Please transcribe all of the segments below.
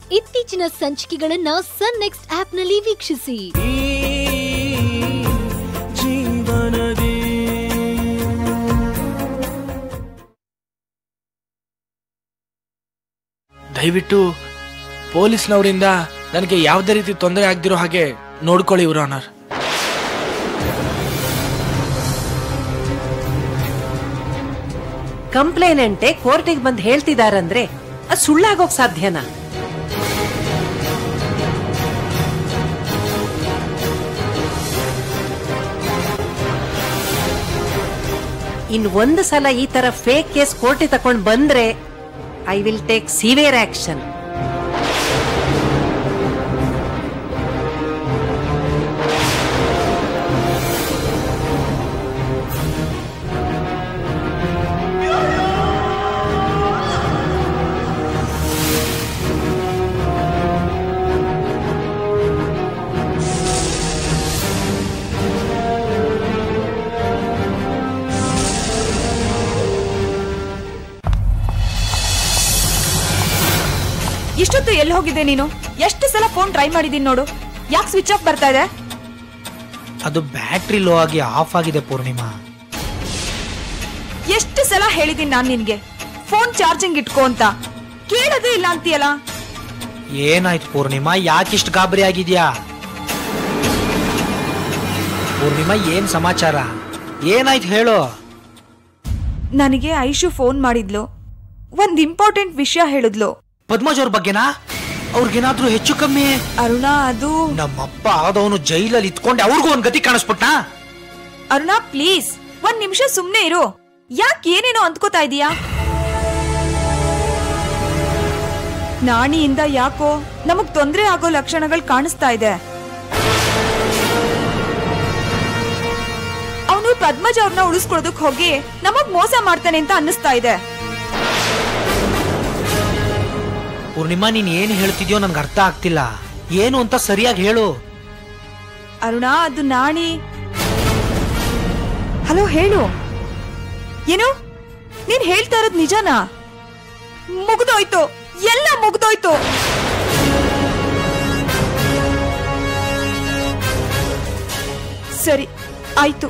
ಇತ್ತೀಚಿನ ಸಂಚಿಕೆಗಳನ್ನ ಸನ್ ನೆಕ್ಸ್ಟ್ ಆಪ್ನಲ್ಲಿ ವೀಕ್ಷಿಸಿ ಜೀವನದಿ ದಯವಿಟ್ಟು ಪೊಲೀಸ್ನವರಿಂದ ನನಗೆ ಯಾವುದೇ ರೀತಿ ತೊಂದರೆ ಆಗದಿರೋ ಹಾಗೆ ನೋಡ್ಕೊಳ್ಳಿ ಇವ್ರ ಆನರ್ ಕಂಪ್ಲೇನೆಂಟೆ ಕೋರ್ಟಿಗೆ ಬಂದು ಹೇಳ್ತಿದಾರಂದ್ರೆ ಅದು ಸುಳ್ಳಾಗೋಕ್ ಸಾಧ್ಯನಾ ಇನ್ ಒಂದು ಸಲ ಈ ತರ ಫೇಕ್ ಕೇಸ್ ಕೋರ್ಟಿಗೆ ತಕೊಂಡ್ ಬಂದ್ರೆ I will take severe action ಇಷ್ಟೊತ್ತು ಎಲ್ಲಿ ಹೋಗಿದ್ದೆ ನೀನು ಎಷ್ಟು ಸಲ ಫೋನ್ ಟ್ರೈ ಮಾಡಿದೀನಿ ನೋಡು ಯಾಕೆ ಸ್ವಿಚ್ ಆಫ್ ಬರ್ತಾ ಇದೆ ಅದು ಬ್ಯಾಟ್ರಿ ಲೋ ಆಗಿ ಆಫ್ ಆಗಿದೆ ಪೂರ್ಣಿಮಾ ಎಷ್ಟು ಸಲ ಹೇಳಿದೀನಿ ನಾನ್ ನಿನ್ಗೆ ಫೋನ್ ಚಾರ್ಜಿಂಗ್ ಇಟ್ಕೋ ಅಂತ ಕೇಳೋದೇ ಇಲ್ಲ ಅಂತೀಯಲ್ಲ ಏನಾಯ್ತು ಪೂರ್ಣಿಮಾ ಯಾಕಿಷ್ಟು ಗಾಬರಿ ಆಗಿದ್ಯಾ ಪೂರ್ಣಿಮಾ ಏನ್ ಸಮಾಚಾರ ಏನಾಯ್ತು ಹೇಳು ನನಗೆ ಐಶು ಫೋನ್ ಮಾಡಿದ್ಲು ಒಂದ್ ಇಂಪಾರ್ಟೆಂಟ್ ವಿಷಯ ಹೇಳಿದ್ಲು ಪದ್ಮಜ್ ಅವ್ರ ಬಗ್ಗೆನಾ ಅವ್ರಿಗೇನಾದ್ರೂ ಹೆಚ್ಚು ಕಮ್ಮಿ ಅರುಣಾ ಅದು ನಮ್ಮಪ್ಪ ಆದವನು ಜೈಲಲ್ಲಿ ಇತ್ಕೊಂಡೆ ಅವ್ರಿಗೂ ಒಂದ್ ಗತಿ ಕಾಣಿಸ್ಬಿಟ್ನಾ ಅರುಣಾ ಪ್ಲೀಸ್ ಒಂದ್ ನಿಮಿಷ ಸುಮ್ನೆ ಇರು ಯಾಕೆ ಏನೇನೋ ಅಂದ್ಕೋತಾ ಇದೀಯಾ ನಾಣಿಯಿಂದ ಯಾಕೋ ನಮಗ್ ತೊಂದ್ರೆ ಆಗೋ ಲಕ್ಷಣಗಳು ಕಾಣಿಸ್ತಾ ಇದೆ ಅವನು ಪದ್ಮಜ್ ಅವ್ರನ್ನ ಉಳಿಸ್ಕೊಳ್ಳೋದಕ್ ಹೋಗಿ ನಮಗ್ ಮೋಸ ಮಾಡ್ತಾನೆ ಅಂತ ಅನ್ನಿಸ್ತಾ ಇದೆ ಪೂರ್ಣಿಮಾ ನೀನ್ ಏನ್ ಹೇಳ್ತಿದ್ಯೋ ನನ್ಗೆ ಅರ್ಥ ಆಗ್ತಿಲ್ಲ ಏನು ಅಂತ ಸರಿಯಾಗಿ ಹೇಳು ಅರುಣಾ ಅದು ನಾಣಿ ಹಲೋ ಹೇಳು ಏನು ನೀನ್ ಹೇಳ್ತಾ ಇರೋದ್ ನಿಜನಾ ಮುಗ್ದೋಯ್ತು ಎಲ್ಲ ಮುಗ್ದೋಯ್ತು ಸರಿ ಆಯ್ತು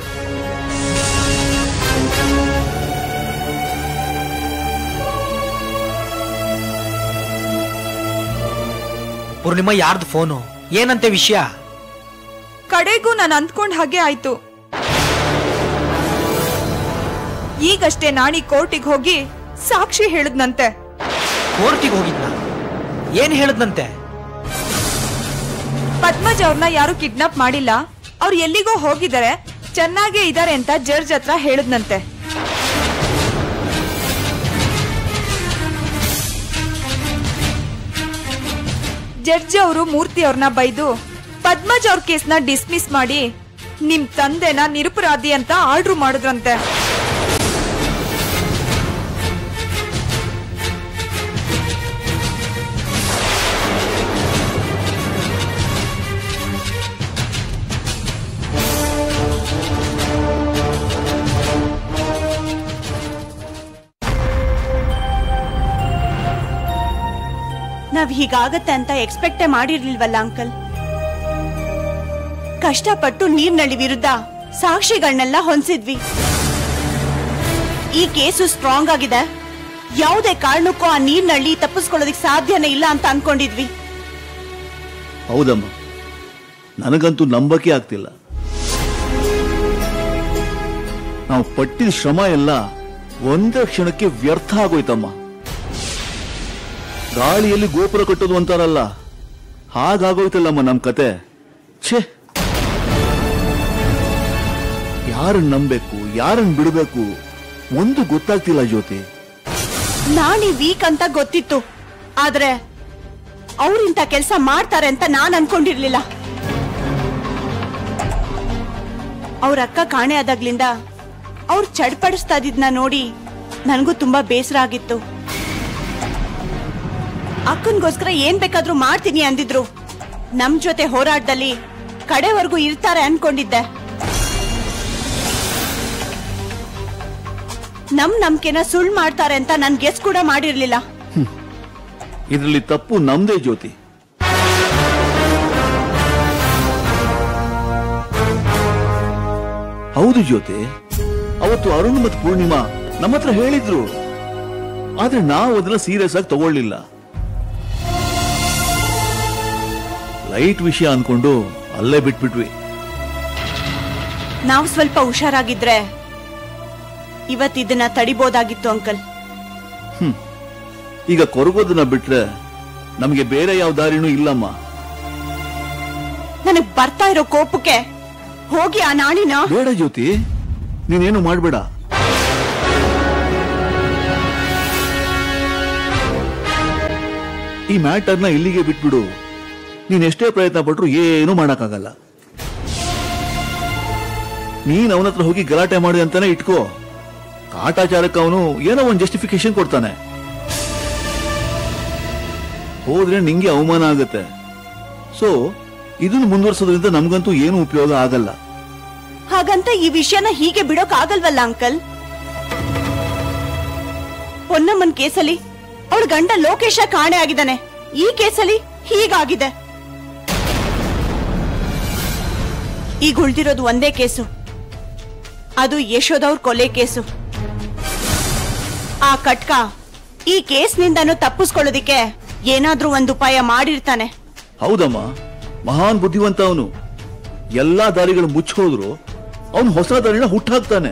ಪೂರ್ಣಿಮಾ ಯಾರ್ದು ಫೋನು ಏನಂತೆ ವಿಷಯ ಕಡೆಗೂ ನಾನು ಅಂದ್ಕೊಂಡ್ ಹಾಗೆ ಆಯ್ತು ಈಗಷ್ಟೇ ನಾಣಿ ಕೋರ್ಟಿಗೆ ಹೋಗಿ ಸಾಕ್ಷಿ ಹೇಳಿದ್ನಂತೆ ಕೋರ್ಟಿಗೆ ಹೋಗಿದ್ನ ಏನ್ ಹೇಳದ್ನಂತೆ ಪದ್ಮಜ್ ಅವ್ರನ್ನ ಯಾರು ಕಿಡ್ನಾಪ್ ಮಾಡಿಲ್ಲ ಅವ್ರು ಎಲ್ಲಿಗೋ ಹೋಗಿದ್ದಾರೆ ಚೆನ್ನಾಗೇ ಇದಾರೆ ಅಂತ ಜಡ್ಜ್ ಹತ್ರ ಹೇಳಿದ್ನಂತೆ ಜಡ್ಜ್ ಅವರು ಮೂರ್ತಿ ಅವ್ರನ್ನ ಬೈದು ಪದ್ಮಜ್ ಅವ್ರ ಕೇಸ್ನ ಡಿಸ್ಮಿಸ್ ಮಾಡಿ ನಿಮ್ ತಂದೆನ ನಿರಪರಾಧಿ ಅಂತ ಆರ್ಡರ್ ಮಾಡಿದ್ರಂತೆ ನಾವ್ ಹೀಗಾಗತ್ತೆ ಅಂತ ಎಕ್ಸ್ಪೆಕ್ಟೇ ಮಾಡಿರ್ಲಿಲ್ವಲ್ಲ ಅಂಕಲ್ ಕಷ್ಟಪಟ್ಟು ನೀರ್ನಳ್ಳಿ ವಿರುದ್ಧ ಸಾಕ್ಷಿಗಳನ್ನೆಲ್ಲ ಹೊಂದಿಸಿದ್ವಿ ಈ ಕೇಸು ಸ್ಟ್ರಾಂಗ್ ಆಗಿದೆ ಯಾವುದೇ ಕಾರಣಕ್ಕೂ ಆ ನೀರ್ನಳ್ಳಿ ತಪ್ಪಿಸ್ಕೊಳ್ಳೋದಕ್ಕೆ ಸಾಧ್ಯನೇ ಇಲ್ಲ ಅಂತ ಅನ್ಕೊಂಡಿದ್ವಿ ಹೌದಮ್ಮ ನನಗಂತೂ ನಂಬಕ್ಕೆ ಆಗ್ತಿಲ್ಲ ನಾವು ಪಟ್ಟಿದ ಶ್ರಮ ಎಲ್ಲ ಒಂದೇ ಕ್ಷಣಕ್ಕೆ ವ್ಯರ್ಥ ಆಗೋಯ್ತಮ್ಮ ಗಾಳಿಯಲ್ಲಿ ಗೋಪುರ ಕಟ್ಟೋದು ಅಂತಾರಲ್ಲ ಹಾಗಾಗೋಯ್ತಲ್ಲಮ್ಮ ನಮ್ ಕತೆ ಛೇ ಯಾರನ್ನ ನಂಬೇಕು ಯಾರನ್ನ ಬಿಡಬೇಕು ಒಂದು ಗೊತ್ತಾಗ್ತಿಲ್ಲ ಜ್ಯೋತಿ ನಾನಿ ವೀಕ್ ಅಂತ ಗೊತ್ತಿತ್ತು ಆದ್ರೆ ಅವ್ರಿಂತ ಕೆಲಸ ಮಾಡ್ತಾರೆ ಅಂತ ನಾನ್ ಅನ್ಕೊಂಡಿರ್ಲಿಲ್ಲ ಅವ್ರ ಅಕ್ಕ ಕಾಣೆ ಆದಾಗ್ಲಿಂದ ಅವ್ರು ಚಡ್ಪಡಿಸ್ತಾ ಇದ್ನ ನೋಡಿ ನನಗೂ ತುಂಬಾ ಬೇಸರ ಆಗಿತ್ತು ಅಕ್ಕನ್ಗೋಸ್ಕರ ಏನ್ ಬೇಕಾದ್ರೂ ಮಾಡ್ತೀನಿ ಅಂದಿದ್ರು ನಮ್ ಜೊತೆ ಹೋರಾಟದಲ್ಲಿ ಕಡೆವರೆಗೂ ಇರ್ತಾರೆ ಅನ್ಕೊಂಡಿದ್ದೆ ನಮ್ ನಂಬಿಕೆನ ಸುಳ್ಳು ಮಾಡ್ತಾರೆ ಅಂತ ನನ್ ಗೆಸ್ ಕೂಡ ಮಾಡಿರ್ಲಿಲ್ಲ ಇದರಲ್ಲಿ ತಪ್ಪು ನಮ್ದೇ ಜ್ಯೋತಿ ಹೌದು ಜ್ಯೋತಿ ಅವತ್ತು ಅರುಣ್ ಮತ್ತು ಪೂರ್ಣಿಮಾ ನಮ್ಮ ಹತ್ರ ಹೇಳಿದ್ರು ಆದ್ರೆ ನಾವು ಅದನ್ನ ಸೀರಿಯಸ್ ಆಗಿ ತಗೊಳ್ಳಿಲ್ಲ ಲೈಟ್ ವಿಷಯ ಅನ್ಕೊಂಡು ಅಲ್ಲೇ ಬಿಟ್ಬಿಟ್ವಿ ನಾವು ಸ್ವಲ್ಪ ಹುಷಾರಾಗಿದ್ರೆ ಇವತ್ ಇದನ್ನ ತಡಿಬೋದಾಗಿತ್ತು ಅಂಕಲ್ ಈಗ ಕೊರಗೋದನ್ನ ಬಿಟ್ರೆ ನಮಗೆ ಬೇರೆ ಯಾವ ದಾರಿನೂ ಇಲ್ಲಮ್ಮ ನನಗ್ ಬರ್ತಾ ಇರೋ ಕೋಪಕ್ಕೆ ಹೋಗಿ ಆ ನಾಣಿನ ಬೇಡ ಜ್ಯೋತಿ ನೀನೇನು ಮಾಡ್ಬೇಡ ಈ ಮ್ಯಾಟರ್ನ ಇಲ್ಲಿಗೆ ಬಿಟ್ಬಿಡು ನೀನ್ ಎಷ್ಟೇ ಪ್ರಯತ್ನ ಪಟ್ರು ಏನು ಮಾಡಕ್ಕಾಗಲ್ಲ ನೀನ್ ಅವನ ಹತ್ರ ಹೋಗಿ ಗಲಾಟೆ ಮಾಡಿ ಅಂತಾನೆ ಇಟ್ಕೋ ಕಾಟಾಚಾರಕ್ಕೆ ಅವನು ಏನೋ ಒಂದು ಜಸ್ಟಿಫಿಕೇಶನ್ ಕೊಡ್ತಾನೆ ಹೋದ್ರೆ ನಿಂಗೆ ಅವಮಾನ ಆಗುತ್ತೆ ಸೊ ಇದನ್ನು ಮುಂದುವರ್ಸೋದ್ರಿಂದ ನಮ್ಗಂತೂ ಏನು ಉಪಯೋಗ ಆಗಲ್ಲ ಹಾಗಂತ ಈ ವಿಷಯನ ಹೀಗೆ ಬಿಡೋಕ್ ಆಗಲ್ವಲ್ಲ ಅಂಕಲ್ ಪೊನ್ನಮ್ಮನ್ ಕೇಸಲ್ಲಿ ಅವಳ ಗಂಡ ಲೋಕೇಶ ಕಾಣೆ ಆಗಿದ್ದಾನೆ ಈ ಕೇಸಲ್ಲಿ ಹೀಗಾಗಿದೆ ಈಗ ಉಳ್ದಿರೋದು ಒಂದೇ ಕೇಸು ಅದು ಯಶೋದವ್ರ ಕೊಲೆ ಕೇಸು ಆ ಕಟ್ಕ ಈ ಕೇಸ್ನಿಂದನೂ ತಪ್ಪಿಸ್ಕೊಳ್ಳೋದಿಕ್ಕೆ ಏನಾದ್ರೂ ಒಂದು ಉಪಾಯ ಮಾಡಿರ್ತಾನೆ ಹೌದಮ್ಮ ಮಹಾನ್ ಬುದ್ಧಿವಂತ ಅವನು ಎಲ್ಲಾ ದಾರಿಗಳು ಮುಚ್ಚೋದ್ರು ಅವನು ಹೊಸ ದಾರಿನ ಹುಟ್ಟಾಕ್ತಾನೆ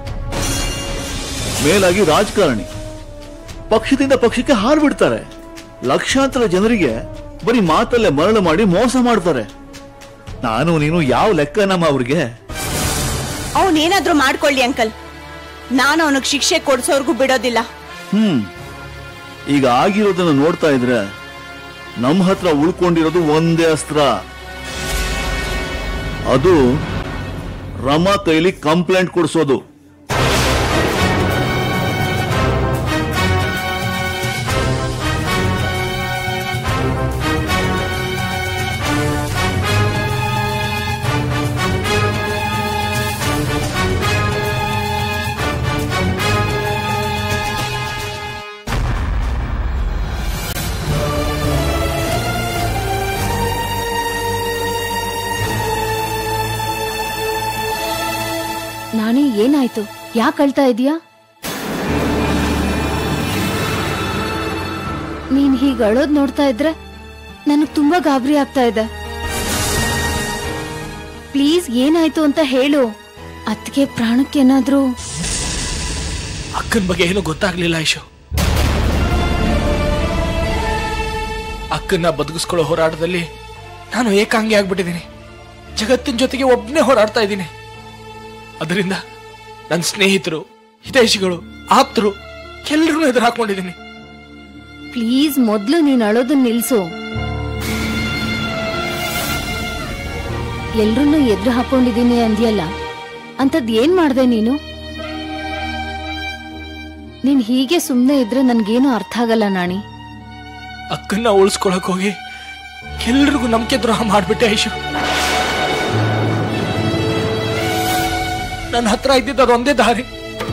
ಮೇಲಾಗಿ ರಾಜಕಾರಣಿ ಪಕ್ಷದಿಂದ ಪಕ್ಷಕ್ಕೆ ಹಾರ್ಬಿಡ್ತಾರೆ ಲಕ್ಷಾಂತರ ಜನರಿಗೆ ಬರೀ ಮಾತಲ್ಲೇ ಮರಳು ಮಾಡಿ ಮೋಸ ಮಾಡ್ತಾರೆ ನಾನು ನೀನು ಯಾವ ಲೆಕ್ಕನಮ್ಮ ಅವ್ರಿಗೆ ಅವನೇನಾದ್ರೂ ಮಾಡ್ಕೊಳ್ಳಿ ಅಂಕಲ್ ನಾನು ಅವನಿಗೆ ಶಿಕ್ಷೆ ಕೊಡ್ಸೋರ್ಗೂ ಬಿಡೋದಿಲ್ಲ ಹ್ಮ್ ಈಗ ಆಗಿರೋದನ್ನ ನೋಡ್ತಾ ಇದ್ರೆ ನಮ್ಮ ಹತ್ರ ಉಳ್ಕೊಂಡಿರೋದು ಒಂದೇ ಅಸ್ತ್ರ ಅದು ರಮಾ ಕೈಲಿ ಕಂಪ್ಲೇಂಟ್ ಕೊಡಿಸೋದು ನಾನೇ ಏನಾಯ್ತು ಯಾಕೆ ಅಳ್ತಾ ಇದೀಯಾ ನೀನ್ ಹೀಗ್ ಅಳೋದ್ ನೋಡ್ತಾ ಇದ್ರೆ ನನಗ್ ತುಂಬಾ ಗಾಬರಿ ಆಗ್ತಾ ಇದೆ ಪ್ಲೀಸ್ ಏನಾಯ್ತು ಅಂತ ಹೇಳು ಅತ್ಗೆ ಪ್ರಾಣಕ್ಕೇನಾದ್ರೂ ಅಕ್ಕನ ಬಗ್ಗೆ ಏನೂ ಗೊತ್ತಾಗ್ಲಿಲ್ಲ ಐಶು ಅಕ್ಕನ್ನ ಬದುಕಿಸ್ಕೊಳ್ಳೋ ಹೋರಾಟದಲ್ಲಿ ನಾನು ಏಕಾಂಗಿ ಆಗ್ಬಿಟ್ಟಿದ್ದೀನಿ ಜಗತ್ತಿನ ಜೊತೆಗೆ ಒಬ್ಬನೇ ಹೋರಾಡ್ತಾ ಇದ್ದೀನಿ ಅದರಿಂದ ನನ್ನ ಸ್ನೇಹಿತರು ಹಿತೈಷಿಗಳು ಆಪ್ತರು ಎಲ್ಲರೂ ಎದುರು ಹಾಕೊಂಡಿದ್ದೀನಿ ಪ್ಲೀಸ್ ಮೊದ್ಲು ನೀನ್ ಅಳೋದನ್ನ ನಿಲ್ಸು ಎಲ್ರನ್ನೂ ಎದುರು ಹಾಕೊಂಡಿದೀನಿ ಅಂದ್ಯಲ್ಲ ಅಂತದ್ ಏನ್ ಮಾಡ್ದೆ ನೀನು ನೀನ್ ಹೀಗೆ ಸುಮ್ನೆ ಇದ್ರೆ ನನ್ಗೇನು ಅರ್ಥ ಆಗಲ್ಲ ನಾಣಿ ಅಕ್ಕನ್ನ ಉಳಿಸ್ಕೊಳಕ್ ಹೋಗಿ ಎಲ್ರಿಗೂ ನಂಬಿಕೆ ದ್ರೋಹ ಮಾಡ್ಬಿಟ್ಟೆ ಐಶು ನನ್ನ ಹತ್ರ ಇದ್ದಿದ್ದು ಅದೊಂದೇ ದಾರಿ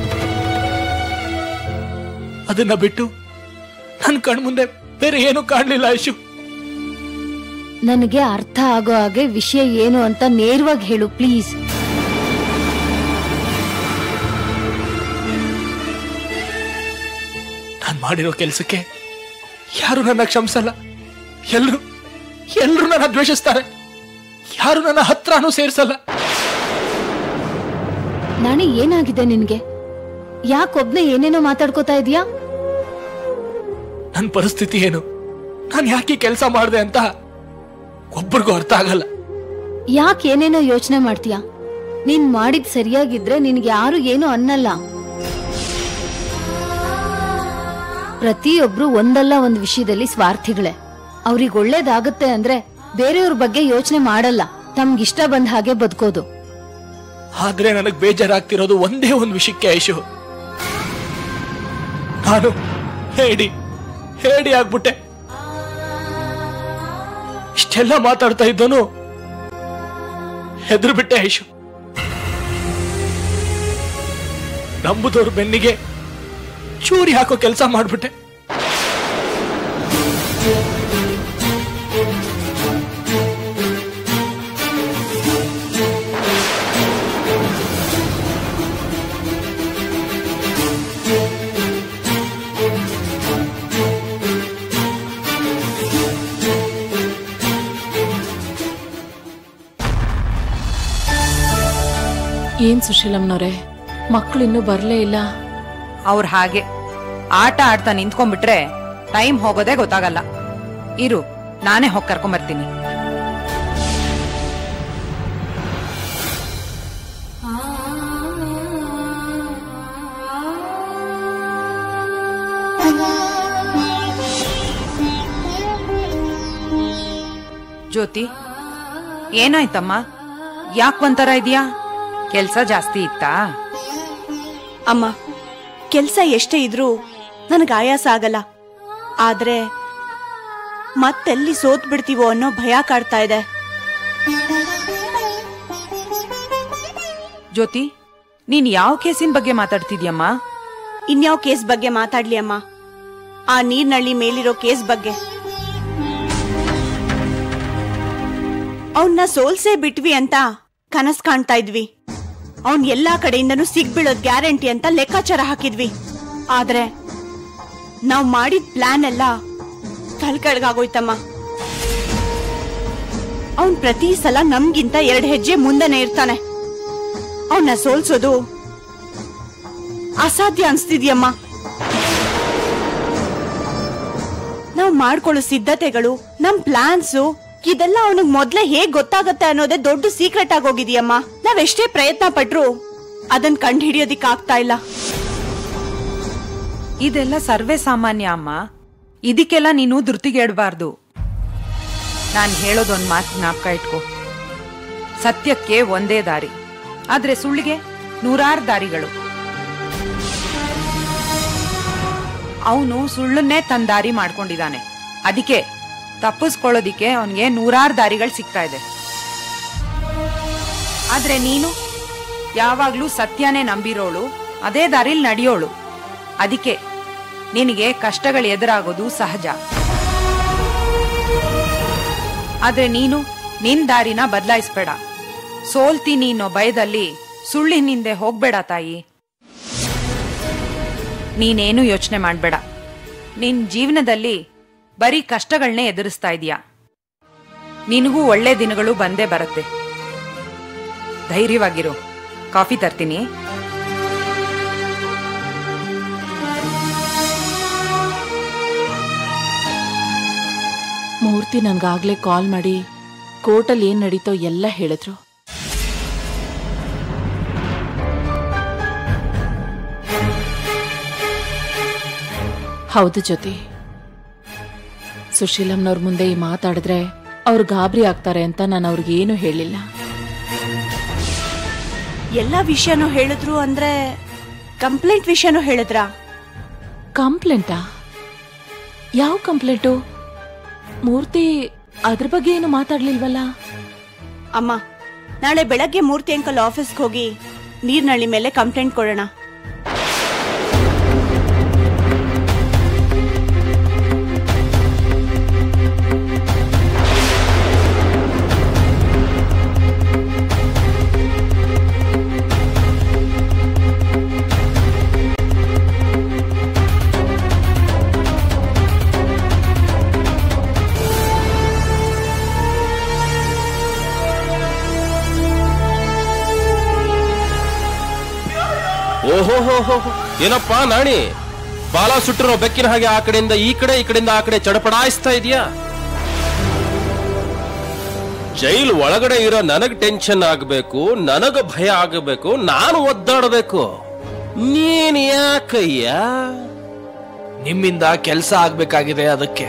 ಅದನ್ನ ಬಿಟ್ಟು ನನ್ನ ಕಣ್ಮುಂದೆ ಬೇರೆ ಏನೂ ಕಾಣಲಿಲ್ಲ ಐಶು ನನಗೆ ಅರ್ಥ ಆಗೋ ಹಾಗೆ ವಿಷಯ ಏನು ಅಂತ ನೇರವಾಗಿ ಹೇಳು ಪ್ಲೀಸ್ ನಾನು ಮಾಡಿರೋ ಕೆಲಸಕ್ಕೆ ಯಾರು ನನ್ನ ಕ್ಷಮಿಸಲ್ಲ ಎಲ್ರು ಎಲ್ರು ನನ್ನ ದ್ವೇಷಿಸ್ತಾರೆ ಯಾರು ನನ್ನ ಹತ್ರನೂ ಸೇರಿಸಲ್ಲ ನಾಣಿ ಏನಾಗಿದೆ ನಿನ್ಗೆ ಯಾಕೊಬ್ನೇ ಏನೇನೋ ಮಾತಾಡ್ಕೋತಾ ಇದೀಯಾ ನನ್ನ ಪರಿಸ್ಥಿತಿ ಏನು ನಾನು ಯಾಕೆ ಕೆಲಸ ಮಾಡಿದೆ ಅಂತ ಒಬ್ಬರಿಗೂ ಅರ್ಥ ಆಗಲ್ಲ ಯಾಕೆ ಏನೇನೋ ಯೋಚನೆ ಮಾಡ್ತೀಯಾ ನೀನ್ ಮಾಡಿದ್ ಸರಿಯಾಗಿದ್ರೆ ನಿನ್ಗೆ ಯಾರು ಏನು ಅನ್ನಲ್ಲ ಪ್ರತಿಯೊಬ್ರು ಒಂದಲ್ಲ ಒಂದ್ ವಿಷಯದಲ್ಲಿ ಸ್ವಾರ್ಥಿಗಳೇ ಅವ್ರಿಗೆ ಒಳ್ಳೇದಾಗುತ್ತೆ ಅಂದ್ರೆ ಬೇರೆಯವ್ರ ಬಗ್ಗೆ ಯೋಚನೆ ಮಾಡಲ್ಲ ತಮ್ಗಿಷ್ಟ ಬಂದ ಹಾಗೆ ಬದುಕೋದು ಆದ್ರೆ ನನಗ್ ಬೇಜಾರಾಗ್ತಿರೋದು ಒಂದೇ ಒಂದು ವಿಷಯಕ್ಕೆ ಐಶು ನಾನು ಹೇಳಿ ಹೇಳಿ ಆಗ್ಬಿಟ್ಟೆ ಇಷ್ಟೆಲ್ಲ ಮಾತಾಡ್ತಾ ಇದ್ದನು ಹೆದ್ರು ಬಿಟ್ಟೆ ಐಶು ನಂಬುದವ್ರ ಬೆನ್ನಿಗೆ ಚೂರಿ ಹಾಕೋ ಕೆಲಸ ಮಾಡ್ಬಿಟ್ಟೆ ಏನ್ ಸುಶೀಲಮ್ನವ್ರೆ ಮಕ್ಕಳು ಇನ್ನೂ ಬರ್ಲೇ ಇಲ್ಲ ಅವ್ರ ಹಾಗೆ ಆಟ ಆಡ್ತಾ ನಿಂತ್ಕೊಂಡ್ಬಿಟ್ರೆ ಟೈಮ್ ಹೋಗೋದೇ ಗೊತ್ತಾಗಲ್ಲ ಇರು ನಾನೇ ಹೋಗಿ ಕರ್ಕೊಂಬರ್ತೀನಿ ಜ್ಯೋತಿ ಏನಾಯ್ತಮ್ಮ ಯಾಕ್ ಒಂಥರ ಇದೆಯಾ ಕೆಲ್ಸ ಜಾಸ್ತಿ ಇತ್ತಾ ಅಮ್ಮ ಕೆಲ್ಸ ಎಷ್ಟೇ ಇದ್ರೂ ನನಗೆ ಆಯಾಸ ಆಗಲ್ಲ ಆದ್ರೆ ಮತ್ತೆಲ್ಲಿ ಸೋತ್ ಬಿಡ್ತೀವೋ ಅನ್ನೋ ಭಯ ಕಾಡ್ತಾ ಇದೆ ಜ್ಯೋತಿ ನೀನ್ ಯಾವ ಕೇಸಿನ ಬಗ್ಗೆ ಮಾತಾಡ್ತಿದ್ಯಮ್ಮ ಇನ್ಯಾವ ಕೇಸ್ ಬಗ್ಗೆ ಮಾತಾಡ್ಲಿ ಅಮ್ಮ ಆ ನೀರ್ನಳ್ಳಿ ಮೇಲಿರೋ ಕೇಸ್ ಬಗ್ಗೆ ಅವನ್ನ ಸೋಲ್ಸೇ ಬಿಟ್ವಿ ಅಂತ ಕನಸ್ ಕಾಣ್ತಾ ಇದ್ವಿ ಅವನ್ ಎಲ್ಲಾ ಕಡೆಯಿಂದನೂ ಸಿಗ್ಬೀಳೋದ್ ಗ್ಯಾರಂಟಿ ಅಂತ ಲೆಕ್ಕಾಚಾರ ಹಾಕಿದ್ವಿ ಆದ್ರೆ ನಾವ್ ಮಾಡಿದ ಪ್ಲಾನ್ ಎಲ್ಲ ಕಳ್ಕಳ್ಗಾಗೋಯ್ತಮ್ಮ ಅವನ್ ಪ್ರತಿ ಸಲ ನಮ್ಗಿಂತ ಎರಡ್ ಹೆಜ್ಜೆ ಮುಂದೆನೆ ಇರ್ತಾನೆ ಅವನ್ನ ಸೋಲ್ಸೋದು ಅಸಾಧ್ಯ ಅನ್ಸ್ತಿದ್ಯಮ್ಮ ನಾವ್ ಮಾಡ್ಕೊಳ್ಳೋ ಸಿದ್ಧತೆಗಳು ನಮ್ ಪ್ಲಾನ್ಸು ಇದೆಲ್ಲ ಅವನಿಗೆ ಮೊದ್ಲೇ ಹೇಗ್ ಗೊತ್ತಾಗತ್ತೆ ಅನ್ನೋದೇ ದೊಡ್ಡ ಸೀಕ್ರೆಟ್ ಆಗೋಗಿದ್ಯಮ್ಮ ನಾವೆಷ್ಟೇ ಪ್ರಯತ್ನ ಪಟ್ರು ಅದನ್ ಕಂಡು ಹಿಡಿಯೋದಿಕ್ ಆಗ್ತಾ ಇಲ್ಲ ಇದೆಲ್ಲ ಸರ್ವೇ ಸಾಮಾನ್ಯ ಅಮ್ಮ ಇದಕ್ಕೆಲ್ಲ ನೀನು ಧೃತಿಗೆಡಬಾರ್ದು ನಾನು ಹೇಳೋದೊಂದ್ ಮಾತು ಜ್ಞಾಪಕ ಇಟ್ಕೋ ಸತ್ಯಕ್ಕೆ ಒಂದೇ ದಾರಿ ಆದ್ರೆ ಸುಳ್ಳಿಗೆ ನೂರಾರು ದಾರಿಗಳು ಅವನು ಸುಳ್ಳನ್ನೇ ತನ್ನ ದಾರಿ ಮಾಡ್ಕೊಂಡಿದ್ದಾನೆ ಅದಕ್ಕೆ ತಪ್ಪಿಸ್ಕೊಳ್ಳೋದಿಕ್ಕೆ ಅವನಿಗೆ ನೂರಾರು ದಾರಿಗಳು ಸಿಗ್ತಾ ಇದೆ ಆದ್ರೆ ನೀನು ಯಾವಾಗ್ಲೂ ಸತ್ಯನೇ ನಂಬಿರೋಳು ಅದೇ ದಾರಿಲ್ ನಡೆಯೋಳು ಅದಕ್ಕೆ ನಿನಗೆ ಕಷ್ಟಗಳು ಎದುರಾಗೋದು ಸಹಜ ಆದ್ರೆ ನೀನು ನಿನ್ ದಾರಿನ ಬದಲಾಯಿಸ್ಬೇಡ ಸೋಲ್ತೀನಿ ಅನ್ನೋ ಭಯದಲ್ಲಿ ಸುಳ್ಳಿನಿಂದೆ ಹೋಗ್ಬೇಡ ತಾಯಿ ನೀನೇನು ಯೋಚನೆ ಮಾಡ್ಬೇಡ ನಿನ್ ಜೀವನದಲ್ಲಿ ಬರೀ ಕಷ್ಟಗಳನ್ನೇ ಎದುರಿಸ್ತಾ ಇದೀಯ ನಿನಗೂ ಒಳ್ಳೆ ದಿನಗಳು ಬಂದೇ ಬರುತ್ತೆ ಧೈರ್ಯವಾಗಿರು ಕಾಫಿ ತರ್ತೀನಿ ಮೂರ್ತಿ ನನ್ಗಾಗ್ಲೇ ಕಾಲ್ ಮಾಡಿ ಕೋರ್ಟಲ್ಲಿ ಏನ್ ನಡೀತೋ ಎಲ್ಲ ಹೇಳಿದ್ರು ಹೌದು ಜ್ಯೋತಿ ಸುಶೀಲಮ್ನವ್ರ ಮುಂದೆ ಈ ಮಾತಾಡಿದ್ರೆ ಅವ್ರು ಗಾಬರಿ ಆಗ್ತಾರೆ ಅಂತ ನಾನು ಅವ್ರಿಗೆ ಏನು ಹೇಳಿಲ್ಲ ಎಲ್ಲಾ ವಿಷಯನೂ ಹೇಳಿದ್ರು ಅಂದ್ರೆ ಕಂಪ್ಲೇಂಟ್ ವಿಷಯನೂ ಹೇಳಿದ್ರಾ ಕಂಪ್ಲೇಂಟಾ ಯಾವ ಕಂಪ್ಲೇಂಟು ಮೂರ್ತಿ ಅದ್ರ ಬಗ್ಗೆ ಏನು ಮಾತಾಡ್ಲಿಲ್ವಲ್ಲ ಅಮ್ಮ ನಾಳೆ ಬೆಳಗ್ಗೆ ಮೂರ್ತಿ ಅಂಕಲ್ ಆಫೀಸ್ಗೆ ಹೋಗಿ ನೀರ್ನಳ್ಳಿ ಮೇಲೆ ಕಂಪ್ಲೇಂಟ್ ಕೊಡೋಣ ಓಹೋ ಹೋ ಹೋ ಹೋ. ಏನಪ್ಪಾ ನಾಣಿ ಬಾಲ ಸುಟ್ಟಿರೋ ಬೆಕ್ಕಿನ ಹಾಗೆ ಆ ಕಡೆಯಿಂದ ಈ ಕಡೆ ಈ ಕಡೆಯಿಂದ ಆ ಕಡೆ ಚಡಪಡಾಯಿಸ್ತಾ ಇದೀಯಾ ಜೈಲ್ ಒಳಗಡೆ ಇರೋ ನನಗ್ ಟೆನ್ಷನ್ ಆಗ್ಬೇಕು ನನಗ ಭಯ ಆಗಬೇಕು ನಾನು ಒದ್ದಾಡಬೇಕು ನೀನ್ ಯಾಕಯ್ಯ ನಿಮ್ಮಿಂದ ಕೆಲಸ ಆಗ್ಬೇಕಾಗಿದೆ ಅದಕ್ಕೆ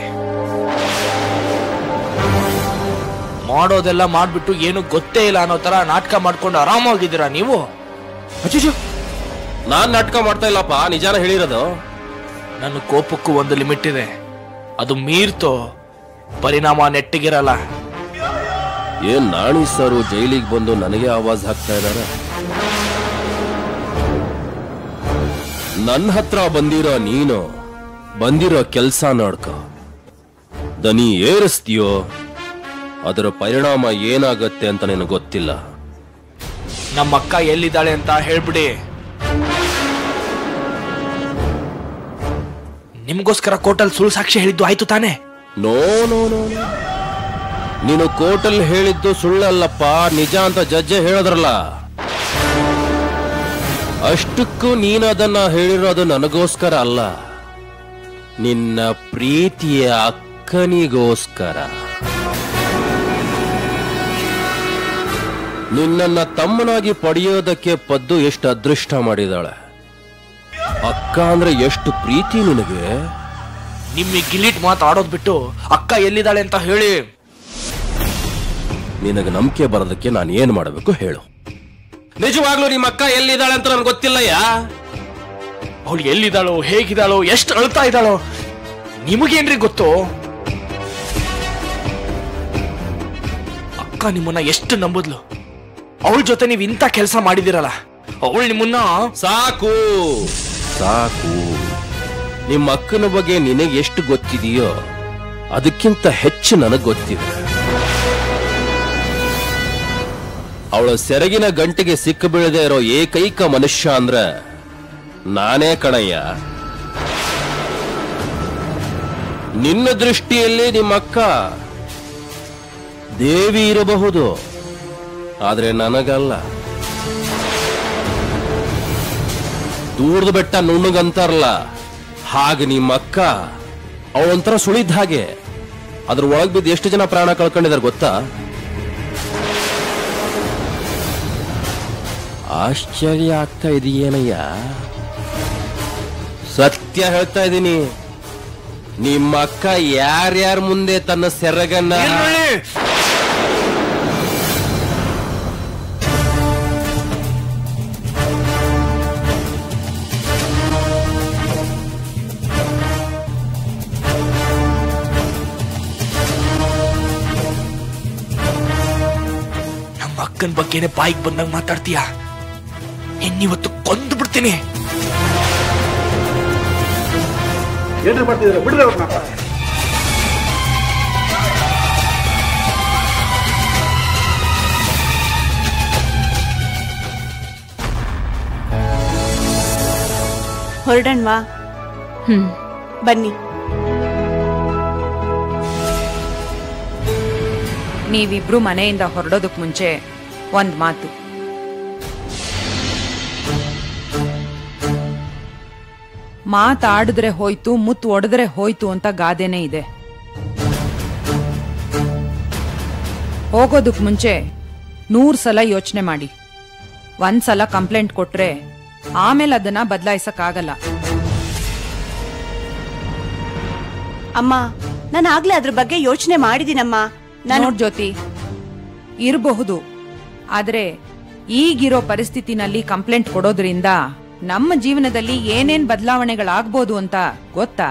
ಮಾಡೋದೆಲ್ಲ ಮಾಡ್ಬಿಟ್ಟು ಏನು ಗೊತ್ತೇ ಇಲ್ಲ ಅನ್ನೋ ತರ ನಾಟಕ ಮಾಡ್ಕೊಂಡು ಆರಾಮಾಗಿದ್ದೀರಾ ನೀವು ಅಚ್ಚುಚ್ಚು ನಾನ್ ನಾಟಕ ಮಾಡ್ತಾ ಇಲ್ಲಪ್ಪ ನಿಜಾನ ಹೇಳಿರೋದು ನನ್ನ ಕೋಪಕ್ಕೂ ಒಂದು ಲಿಮಿಟ್ ಇದೆ ಅದು ಮೀರ್ತೋ ಪರಿಣಾಮ ನೆಟ್ಟಿಗಿರಲ್ಲ ಏನ್ ನಾಣಿ ಸರು ಜೈಲಿಗೆ ಬಂದು ನನಗೆ ಆವಾಜ್ ಹಾಕ್ತಾ ಇದಾರೆ ನನ್ನ ಹತ್ರ ಬಂದಿರೋ ನೀನು ಬಂದಿರೋ ಕೆಲ್ಸ ನೋಡ್ಕೊ ದನಿ ಏರಿಸ್ತೀಯೋ ಅದರ ಪರಿಣಾಮ ಏನಾಗತ್ತೆ ಅಂತ ನಿನಗೆ ಗೊತ್ತಿಲ್ಲ ನಮ್ಮ ಅಕ್ಕ ಎಲ್ಲಿದ್ದಾಳೆ ಅಂತ ಹೇಳ್ಬಿಡಿ ನಿಮ್ಗೋಸ್ಕರ ಕೋರ್ಟಲ್ ಸುಳ್ಳು ಸಾಕ್ಷಿ ಹೇಳಿದ್ದು ಆಯ್ತು ತಾನೇ ನೋ ನೋ ನೋ ನೋ. ನೀನು ಕೋರ್ಟಲ್ಲಿ ಹೇಳಿದ್ದು ಸುಳ್ಳಲ್ಲಪ್ಪ ನಿಜ ಅಂತ ಜಡ್ಜೆ ಹೇಳಿದ್ರಲ್ಲ ಅಷ್ಟಕ್ಕೂ ನೀನು ಅದನ್ನ ಹೇಳಿರೋದು ನನಗೋಸ್ಕರ ಅಲ್ಲ ನಿನ್ನ ಪ್ರೀತಿಯ ಅಕ್ಕನಿಗೋಸ್ಕರ ನಿನ್ನನ್ನ ತಮ್ಮನಾಗಿ ಪಡೆಯೋದಕ್ಕೆ ಪದ್ದು ಎಷ್ಟು ಅದೃಷ್ಟ ಮಾಡಿದಾಳೆ ಅಕ್ಕ ಅಂದ್ರೆ ಎಷ್ಟು ಪ್ರೀತಿ ನಿನಗೆ ನಿಮ್ಮ ಈ ಗಿಲಿಟ್ ಮಾತಾಡೋದ್ ಬಿಟ್ಟು ಅಕ್ಕ ಎಲ್ಲಿದ್ದಾಳೆ ಅಂತ ಹೇಳಿ ನಿನಗೆ ನಂಬಿಕೆ ಬರೋದಕ್ಕೆ ನಾನು ಏನ್ ಮಾಡಬೇಕು ಹೇಳು ನಿಜವಾಗ್ಲೂ ನಿಮ್ಮ ಅಕ್ಕ ಎಲ್ಲಿದ್ದಾಳೆ ಅಂತ ನನ್ಗೆ ಗೊತ್ತಿಲ್ಲಯ್ಯ ಅವಳು ಎಲ್ಲಿದ್ದಾಳೋ ಹೇಗಿದ್ದಾಳೋ ಎಷ್ಟು ಅಳ್ತಾ ಇದ್ದಾಳೋ ನಿಮಗೇನ್ರಿ ಗೊತ್ತು ಅಕ್ಕ ನಿಮ್ಮನ್ನ ಎಷ್ಟು ನಂಬುದ್ಲು ಅವಳ ಜೊತೆ ನೀವ್ ಇಂಥ ಕೆಲಸ ಮಾಡಿದಿರಲ್ಲ ಅವಳು ನಿಮ್ಮನ್ನ ಸಾಕು ಸಾಕು ನಿಮ್ಮ ಅಕ್ಕನ ಬಗ್ಗೆ ನಿನಗೆ ಎಷ್ಟು ಗೊತ್ತಿದೆಯೋ ಅದಕ್ಕಿಂತ ಹೆಚ್ಚು ನನಗೆ ಗೊತ್ತಿದೆ ಅವಳ ಸೆರಗಿನ ಗಂಟೆಗೆ ಸಿಕ್ಕ ಬೀಳದೆ ಇರೋ ಏಕೈಕ ಮನುಷ್ಯ ಅಂದ್ರೆ ನಾನೇ ಕಣಯ್ಯ ನಿನ್ನ ದೃಷ್ಟಿಯಲ್ಲಿ ನಿಮ್ಮ ಅಕ್ಕ ದೇವಿ ಇರಬಹುದು ಆದ್ರೆ ನನಗಲ್ಲ ದೂರದ ಬೆಟ್ಟ ನುಣ್ಣಗಂತಾರಲ್ಲ ಹಾಗೆ ನಿಮ್ಮ ಅಕ್ಕ ಅವಳೊಂಥರ ಸುಳಿದ ಹಾಗೆ ಅದ್ರ ಒಳಗ್ ಬಿದ್ದು ಎಷ್ಟು ಜನ ಪ್ರಾಣ ಕಳ್ಕೊಂಡಿದ್ದಾರೆ ಗೊತ್ತಾ ಆಶ್ಚರ್ಯ ಆಗ್ತಾ ಇದೆಯೇನಯ್ಯ ಸತ್ಯ ಹೇಳ್ತಾ ಇದ್ದೀನಿ ನಿಮ್ಮ ಅಕ್ಕ ಯಾರ್ಯಾರ ಮುಂದೆ ತನ್ನ ಸೆರಗನ್ನ ನಮ್ಮ ಅಕ್ಕನ ಬಗ್ಗೆನೆ ಬಾಯಿಗೆ ಬಂದಾಗ ಮಾತಾಡ್ತೀಯ ಇನ್ನಿವತ್ತು ಕೊಂದು ಬಿಡ್ತೀನಿ ಏನ್ರಿ ಮಾಡ್ತಿದ್ದೀರಾ ಬಿಡ್ರಿ ಅವ್ರನ್ನ ಹೊರಡಣ್ವಾ ಹ್ಮ್ ಬನ್ನಿ ನೀವಿಬ್ರು ಮನೆಯಿಂದ ಹೊರಡೋದಕ್ ಮುಂಚೆ ಒಂದ್ ಮಾತು ಮಾತಾಡಿದ್ರೆ ಹೋಯ್ತು ಮುತ್ತು ಒಡೆದ್ರೆ ಹೋಯ್ತು ಅಂತ ಗಾದೆನೇ ಇದೆ ಹೋಗೋದಕ್ ಮುಂಚೆ ನೂರ್ ಸಲ ಯೋಚನೆ ಮಾಡಿ ಒಂದ್ ಸಲ ಕಂಪ್ಲೇಂಟ್ ಕೊಟ್ರೆ ಆಮೇಲೆ ಅದನ್ನ ಬದಲಾಯಿಸಕ್ಕಾಗಲ್ಲ ಅಮ್ಮ ನಾನು ಆಗ್ಲೇ ಅದ್ರ ಬಗ್ಗೆ ಯೋಚನೆ ಮಾಡಿದೀನಮ್ಮ ನಾನು ನೋಡ್ ಜ್ಯೋತಿ ಇರಬಹುದು ಆದ್ರೆ ಈಗಿರೋ ಪರಿಸ್ಥಿತಿನಲ್ಲಿ ಕಂಪ್ಲೇಂಟ್ ಕೊಡೋದ್ರಿಂದ ನಮ್ಮ ಜೀವನದಲ್ಲಿ ಏನೇನ್ ಬದಲಾವಣೆಗಳಾಗ್ಬೋದು ಅಂತ ಗೊತ್ತಾ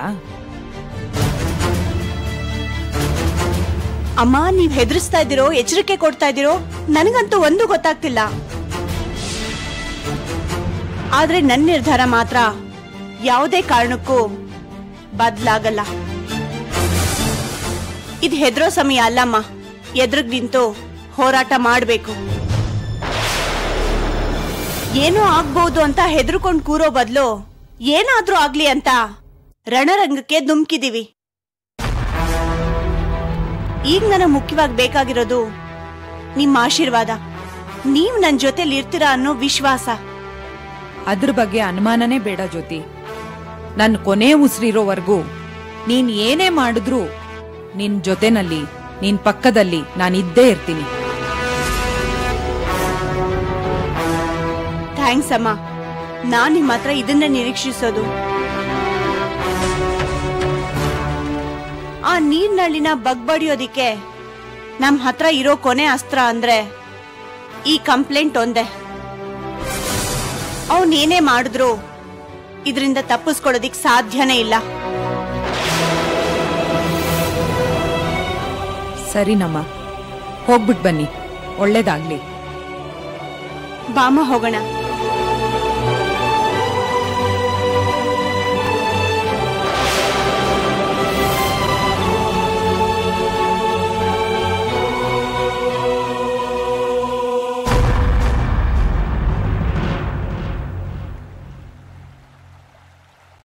ಅಮ್ಮ ನೀವ್ ಹೆದರ್ಸ್ತಾ ಇದ್ದೀರೋ ಎಚ್ಚರಿಕೆ ಕೊಡ್ತಾ ಇದ್ದೀರೋ ನನಗಂತೂ ಒಂದು ಗೊತ್ತಾಗ್ತಿಲ್ಲ ಆದ್ರೆ ನನ್ನ ನಿರ್ಧಾರ ಮಾತ್ರ ಯಾವುದೇ ಕಾರಣಕ್ಕೂ ಬದ್ಲಾಗಲ್ಲ ಇದು ಹೆದರೋ ಸಮಯ ಅಲ್ಲಮ್ಮ ಎದುರುಗ್ ನಿಂತು ಹೋರಾಟ ಮಾಡ್ಬೇಕು ಏನೋ ಆಗ್ಬಹುದು ಅಂತ ಹೆದರ್ಕೊಂಡ್ ಕೂರೋ ಬದಲು ಏನಾದ್ರೂ ಆಗ್ಲಿ ಅಂತ ರಣರಂಗಕ್ಕೆ ಧುಮ್ಕಿದೀವಿ ಈಗ ನನಗೆ ಮುಖ್ಯವಾಗಿ ಬೇಕಾಗಿರೋದು ನಿಮ್ಮ ಆಶೀರ್ವಾದ ನೀವು ನನ್ನ ಜೊತೆಲಿ ಇರ್ತೀರಾ ಅನ್ನೋ ವಿಶ್ವಾಸ ಅದ್ರ ಬಗ್ಗೆ ಅನುಮಾನನೇ ಬೇಡ ಜ್ಯೋತಿ ನನ್ ಕೊನೆ ಉಸಿರಿರೋವರೆಗೂ ನೀನ್ ಏನೇ ಮಾಡಿದ್ರೂ ನಿನ್ ಜೊತೆನಲ್ಲಿ ನಿನ್ ಪಕ್ಕದಲ್ಲಿ ನಾನು ಇದ್ದೇ ಇರ್ತೀನಿ ಥ್ಯಾಂಕ್ಸ್ ಅಮ್ಮ ನಾನ್ ನಿಮ್ಮ ಹತ್ರ ಇದನ್ನ ನಿರೀಕ್ಷಿಸೋದು ಆ ನೀರ್ನಳ್ಳಿನ ಬಗ್ಬಡಿಯೋದಿಕ್ಕೆ ನಮ್ ಹತ್ರ ಇರೋ ಕೊನೆ ಅಸ್ತ್ರ ಅಂದ್ರೆ ಈ ಕಂಪ್ಲೇಂಟ್ ಒಂದೇ ಅವನ್ ಏನೇ ಮಾಡಿದ್ರು ಇದರಿಂದ ತಪ್ಪಿಸ್ಕೊಳ್ಳೋದಿಕ್ ಸಾಧ್ಯನೇ ಇಲ್ಲ ಸರಿನಮ್ಮ ಹೋಗ್ಬಿಟ್ ಬನ್ನಿ ಒಳ್ಳೇದಾಗ್ಲಿ ಬಾಮ ಹೋಗೋಣ